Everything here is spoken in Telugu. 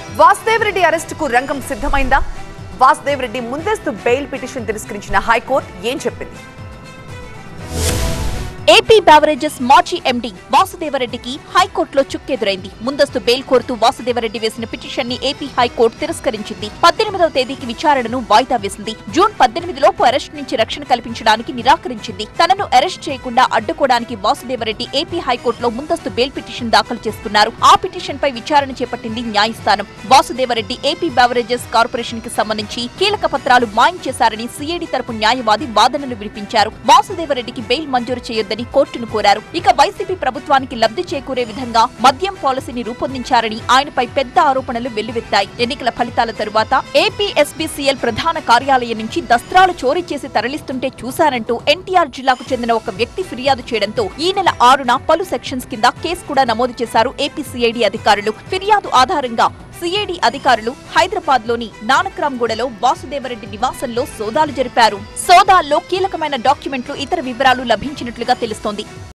వాసుదేవ్ రెడ్డి అరెస్టుకు రంగం సిద్ధమైందా వాసుదేవ్ రెడ్డి ముందస్తు బెయిల్ పిటిషన్ తిరస్కరించిన హైకోర్టు ఏం చెప్పింది ఏపీ బ్యావరేజెస్ మాజీ ఎండీ వాసుదేవరెడ్డికి హైకోర్టులో చుక్కెదురైంది ముందస్తు బెయిల్ కోరుతూ వాసుదేవరెడ్డి వేసిన పిటిషన్ ని ఏపీ హైకోర్టు తిరస్కరించింది పద్దెనిమిదవ తేదీకి విచారణను వాయిదా వేసింది జూన్ పద్దెనిమిదిలోపు అరెస్ట్ నుంచి రక్షణ కల్పించడానికి నిరాకరించింది తనను అరెస్ట్ చేయకుండా అడ్డుకోవడానికి వాసుదేవరెడ్డి ఏపీ హైకోర్టులో ముందస్తు బెయిల్ పిటిషన్ దాఖలు చేసుకున్నారు ఆ పిటిషన్ పై విచారణ చేపట్టింది న్యాయస్థానం వాసుదేవరెడ్డి ఏపీ బ్యావరేజెస్ కార్పొరేషన్ కి సంబంధించి కీలక పత్రాలు మాయం చేశారని సిఐడి తరపు న్యాయవాది వాదనలు వినిపించారు వాసుదేవరెడ్డికి బెయిల్ మంజూరు చేయొద్దని కోర్టును కోరారు ఇక వైసీపీ ప్రభుత్వానికి లబ్ధి చేకూరే విధంగా మద్యం పాలసీని రూపొందించారని ఆయనపై పెద్ద ఆరోపణలు వెల్లువెత్తాయి ఎన్నికల ఫలితాల తరువాత ఏపీ ఎస్బీసీఎల్ ప్రధాన కార్యాలయం నుంచి దస్త్రాలు చోరీ చేసి తరలిస్తుంటే చూశారంటూ ఎన్టీఆర్ జిల్లాకు చెందిన ఒక వ్యక్తి ఫిర్యాదు చేయడంతో ఈ నెల ఆరున పలు సెక్షన్స్ కింద కేసు కూడా నమోదు చేశారు ఏపీ సిఐడి అధికారులు ఫిర్యాదు ఆధారంగా సిఐడి అధికారులు హైదరాబాద్ లోని నానక్రామ్గూడలో వాసుదేవరెడ్డి నివాసంలో సోదాలు జరిపారు సోదాల్లో కీలకమైన డాక్యుమెంట్లు ఇతర వివరాలు లభించినట్లుగా తెలుస్తోంది